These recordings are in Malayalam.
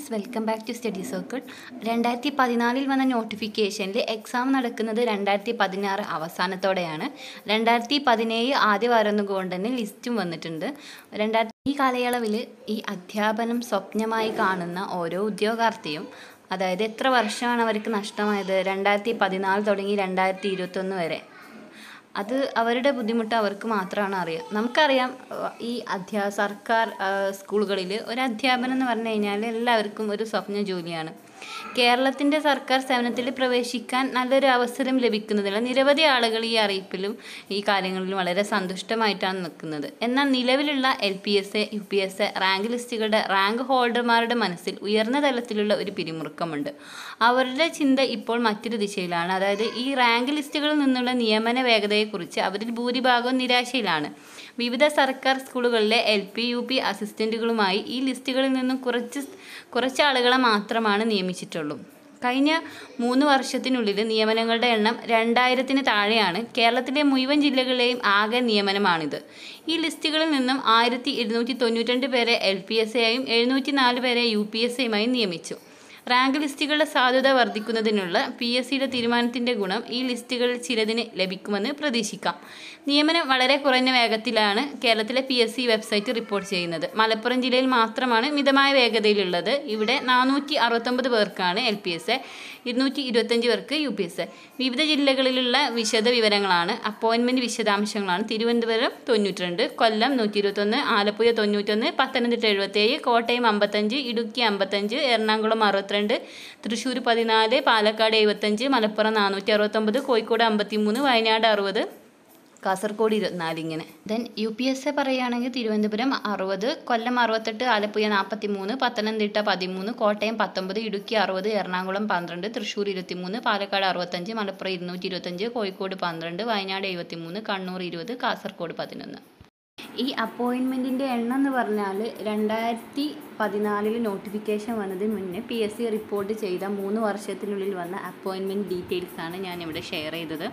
friends welcome back to study circle രണ്ടായിരത്തി പതിനാലിൽ വന്ന നോട്ടിഫിക്കേഷനിൽ എക്സാം നടക്കുന്നത് രണ്ടായിരത്തി പതിനാറ് അവസാനത്തോടെയാണ് രണ്ടായിരത്തി പതിനേഴ് ആദ്യ വരുന്നതുകൊണ്ട് തന്നെ ലിസ്റ്റും വന്നിട്ടുണ്ട് രണ്ടായിരത്തി ഈ കാലയളവിൽ ഈ അധ്യാപനം സ്വപ്നമായി കാണുന്ന ഓരോ ഉദ്യോഗാർത്ഥിയും അതായത് എത്ര വർഷമാണ് അവർക്ക് നഷ്ടമായത് രണ്ടായിരത്തി പതിനാല് തുടങ്ങി രണ്ടായിരത്തി ഇരുപത്തൊന്ന് വരെ അത് അവരുടെ ബുദ്ധിമുട്ട് അവർക്ക് മാത്രമാണ് അറിയുക നമുക്കറിയാം അഹ് ഈ അധ്യാ സർക്കാർ സ്കൂളുകളിൽ ഒരു അധ്യാപനം എന്ന് പറഞ്ഞു കഴിഞ്ഞാൽ എല്ലാവർക്കും ഒരു സ്വപ്ന ജോലിയാണ് കേരളത്തിൻ്റെ സർക്കാർ സേവനത്തിൽ പ്രവേശിക്കാൻ നല്ലൊരു അവസരം ലഭിക്കുന്നതിൽ നിരവധി ആളുകൾ ഈ അറിയിപ്പിലും ഈ കാര്യങ്ങളിലും വളരെ സന്തുഷ്ടമായിട്ടാണ് നിൽക്കുന്നത് എന്നാൽ നിലവിലുള്ള L P S A U P S A rank ലിസ്റ്റുകളുടെ റാങ്ക് ഹോൾഡർമാരുടെ മനസ്സിൽ ഉയർന്ന തലത്തിലുള്ള ഒരു പിരിമുറുക്കമുണ്ട് അവരുടെ ചിന്ത ഇപ്പോൾ മറ്റൊരു ദിശയിലാണ് അതായത് ഈ റാങ്ക് ലിസ്റ്റുകളിൽ നിന്നുള്ള നിയമന വേഗതയെക്കുറിച്ച് അവരിൽ ഭൂരിഭാഗവും നിരാശയിലാണ് വിവിധ സർക്കാർ സ്കൂളുകളിലെ എൽ പി യു പി അസിസ്റ്റൻറ്റുകളുമായി ഈ ലിസ്റ്റുകളിൽ നിന്നും കുറച്ച് കുറച്ച് ആളുകളെ മാത്രമാണ് നിയമിച്ചിട്ടുള്ളൂ കഴിഞ്ഞ മൂന്ന് വർഷത്തിനുള്ളിൽ നിയമനങ്ങളുടെ എണ്ണം രണ്ടായിരത്തിന് താഴെയാണ് കേരളത്തിലെ മുഴുവൻ ജില്ലകളിലെയും ആകെ നിയമനമാണിത് ഈ ലിസ്റ്റുകളിൽ നിന്നും ആയിരത്തി ഇരുന്നൂറ്റി തൊണ്ണൂറ്റി പേരെ എൽ പി എസ് എയും എഴുന്നൂറ്റി നാല് പേരെ യു പി എസ് എയുമായി നിയമിച്ചു റാങ്ക് ലിസ്റ്റുകളുടെ സാധ്യത വർദ്ധിക്കുന്നതിനുള്ള പി എസ് സിയുടെ തീരുമാനത്തിൻ്റെ ഗുണം ഈ ലിസ്റ്റുകളിൽ ചിലതിന് ലഭിക്കുമെന്ന് പ്രതീക്ഷിക്കാം നിയമനം വളരെ കുറഞ്ഞ വേഗത്തിലാണ് കേരളത്തിലെ P S C website report ചെയ്യുന്നത് മലപ്പുറം ജില്ലയിൽ മാത്രമാണ് മിതമായ വേഗതയിലുള്ളത് ഇവിടെ നാനൂറ്റി അറുപത്തൊമ്പത് പേർക്കാണ് എൽ പി എസ് എ ഇരുന്നൂറ്റി ഇരുപത്തഞ്ച് പേർക്ക് യു പി എസ് എ വിവിധ ജില്ലകളിലുള്ള വിശദ വിവരങ്ങളാണ് അപ്പോയിൻമെൻറ്റ് വിശദാംശങ്ങളാണ് തിരുവനന്തപുരം തൊണ്ണൂറ്റിരണ്ട് കൊല്ലം നൂറ്റി ഇരുപത്തൊന്ന് ആലപ്പുഴ തൊണ്ണൂറ്റൊന്ന് പത്തനംതിട്ട എഴുപത്തേഴ് കോട്ടയം അമ്പത്തഞ്ച് ഇടുക്കി അമ്പത്തഞ്ച് എറണാകുളം അറുപത്തിരണ്ട് തൃശ്ശൂർ പതിനാല് പാലക്കാട് എഴുപത്തഞ്ച് മലപ്പുറം നാനൂറ്റി അറുപത്തൊമ്പത് കോഴിക്കോട് അമ്പത്തിമൂന്ന് വയനാട് അറുപത് കാസർഗോഡ് ഇരുപത്തിനാല് ഇങ്ങനെ then U P S A പറയുകയാണെങ്കിൽ തിരുവനന്തപുരം അറുപത് കൊല്ലം അറുപത്തെട്ട് ആലപ്പുഴ നാൽപ്പത്തി മൂന്ന് പത്തനംതിട്ട പതിമൂന്ന് കോട്ടയം പത്തൊമ്പത് ഇടുക്കി അറുപത് എറണാകുളം പന്ത്രണ്ട് തൃശ്ശൂർ ഇരുപത്തിമൂന്ന് പാലക്കാട് അറുപത്തഞ്ച് മലപ്പുറം ഇരുന്നൂറ്റി ഇരുപത്തഞ്ച് കോഴിക്കോട് പന്ത്രണ്ട് വയനാട് എഴുപത്തിമൂന്ന് കണ്ണൂർ ഇരുപത് കാസർഗോഡ് പതിനൊന്ന് ഈ അപ്പോയിൻമെൻറ്റിൻ്റെ എണ്ണം എന്ന് പറഞ്ഞാൽ രണ്ടായിരത്തി പതിനാലിൽ നോട്ടിഫിക്കേഷൻ വന്നതിന് മുന്നേ പി എസ് സി റിപ്പോർട്ട് ചെയ്ത മൂന്ന് വർഷത്തിനുള്ളിൽ വന്ന അപ്പോയിൻമെൻറ്റ് ഡീറ്റെയിൽസാണ് ഞാനിവിടെ ഷെയർ ചെയ്തത്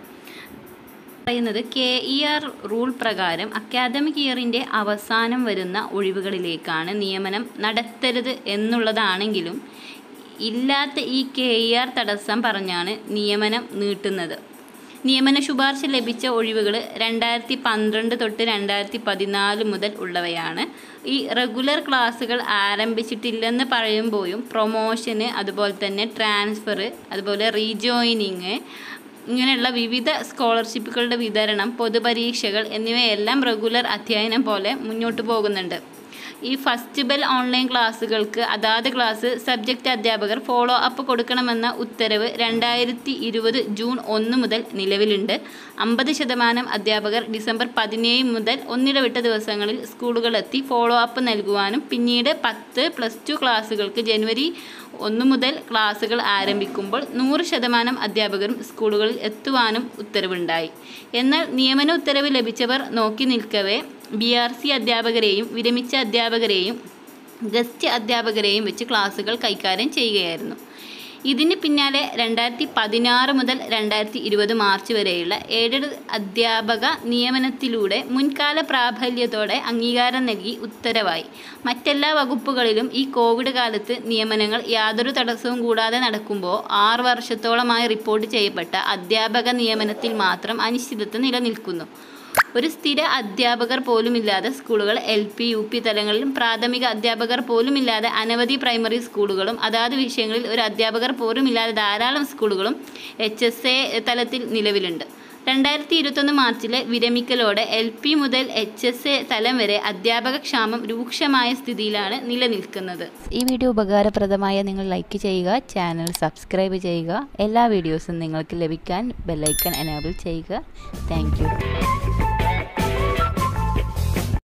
പറയുന്നത് കെ ഇ ആർ റൂൾ പ്രകാരം അക്കാദമിക് ഇയറിൻ്റെ അവസാനം വരുന്ന ഒഴിവുകളിലേക്കാണ് നിയമനം നടത്തരുത് എന്നുള്ളതാണെങ്കിലും ഇല്ലാത്ത ഈ കെ ഇ ആർ തടസ്സം പറഞ്ഞാണ് നിയമനം നീട്ടുന്നത് നിയമന ശുപാർശ ലഭിച്ച ഒഴിവുകൾ രണ്ടായിരത്തി പന്ത്രണ്ട് തൊട്ട് രണ്ടായിരത്തി പതിനാല് മുതൽ ഉള്ളവയാണ് ഈ റെഗുലർ ക്ലാസ്സുകൾ ആരംഭിച്ചിട്ടില്ലെന്ന് പറയുമ്പോഴും പ്രൊമോഷന് അതുപോലെ തന്നെ ട്രാൻസ്ഫർ അതുപോലെ റീജോയിനിങ് ഇങ്ങനെയുള്ള വിവിധ സ്കോളർഷിപ്പുകളുടെ വിതരണം പൊതുപരീക്ഷകൾ എന്നിവയെല്ലാം റെഗുലർ അധ്യയനം പോലെ മുന്നോട്ട് പോകുന്നുണ്ട് ഈ ഫസ്റ്റ് ബെൽ ഓൺലൈൻ ക്ലാസ്സുകൾക്ക് അതാത് ക്ലാസ് സബ്ജക്റ്റ് അധ്യാപകർ ഫോളോ അപ്പ് കൊടുക്കണമെന്ന ഉത്തരവ് രണ്ടായിരത്തി ഇരുപത് ജൂൺ ഒന്ന് മുതൽ നിലവിലുണ്ട് അമ്പത് ശതമാനം അധ്യാപകർ ഡിസംബർ പതിനേഴ് മുതൽ ഒന്നിടവിട്ട ദിവസങ്ങളിൽ സ്കൂളുകളെത്തി ഫോളോ അപ്പ് നൽകുവാനും പിന്നീട് പത്ത് പ്ലസ് ടു ക്ലാസ്സുകൾക്ക് ജനുവരി ഒന്ന് മുതൽ ക്ലാസ്സുകൾ ആരംഭിക്കുമ്പോൾ നൂറ് ശതമാനം അധ്യാപകരും സ്കൂളുകളിൽ എത്തുവാനും ഉത്തരവുണ്ടായി എന്നാൽ നിയമന ഉത്തരവ് ലഭിച്ചവർ നോക്കി നിൽക്കവേ ബി ആർ സി അധ്യാപകരെയും വിരമിച്ച അധ്യാപകരെയും ഗസ്റ്റ് അധ്യാപകരെയും വെച്ച് ക്ലാസ്സുകൾ കൈകാര്യം ചെയ്യുകയായിരുന്നു ഇതിന് പിന്നാലെ രണ്ടായിരത്തി പതിനാറ് മുതൽ രണ്ടായിരത്തി ഇരുപത് മാർച്ച് വരെയുള്ള എയ്ഡഡ് അധ്യാപക നിയമനത്തിലൂടെ മുൻകാല പ്രാബല്യത്തോടെ അംഗീകാരം നൽകി ഉത്തരവായി മറ്റെല്ലാ വകുപ്പുകളിലും ഈ കോവിഡ് കാലത്ത് നിയമനങ്ങൾ യാതൊരു തടസ്സവും കൂടാതെ നടക്കുമ്പോൾ ആറ് വർഷത്തോളമായി റിപ്പോർട്ട് ചെയ്യപ്പെട്ട അധ്യാപക നിയമനത്തിൽ മാത്രം അനിശ്ചിതത്വം നിലനിൽക്കുന്നു ഒരു സ്ഥിര അധ്യാപകർ പോലുമില്ലാതെ സ്കൂളുകൾ എൽ പി യു പി തലങ്ങളിലും പ്രാഥമിക അധ്യാപകർ പോലുമില്ലാതെ അനവധി പ്രൈമറി സ്കൂളുകളും അതാത് വിഷയങ്ങളിൽ ഒരു അധ്യാപകർ പോലുമില്ലാതെ ധാരാളം സ്കൂളുകളും എച്ച് എസ് എ തലത്തിൽ നിലവിലുണ്ട് രണ്ടായിരത്തി ഇരുപത്തൊന്ന് മാർച്ചിലെ വിരമിക്കലോടെ എൽ പി മുതൽ എച്ച് എസ് എ തലം വരെ അധ്യാപക ക്ഷാമം രൂക്ഷമായ സ്ഥിതിയിലാണ് നിലനിൽക്കുന്നത് ഈ വീഡിയോ ഉപകാരപ്രദമായ നിങ്ങൾ ലൈക്ക് ചെയ്യുക ചാനൽ സബ്സ്ക്രൈബ് ചെയ്യുക എല്ലാ വീഡിയോസും നിങ്ങൾക്ക് ലഭിക്കാൻ ബെല്ലൈക്കൺ എനേബിൾ ചെയ്യുക താങ്ക്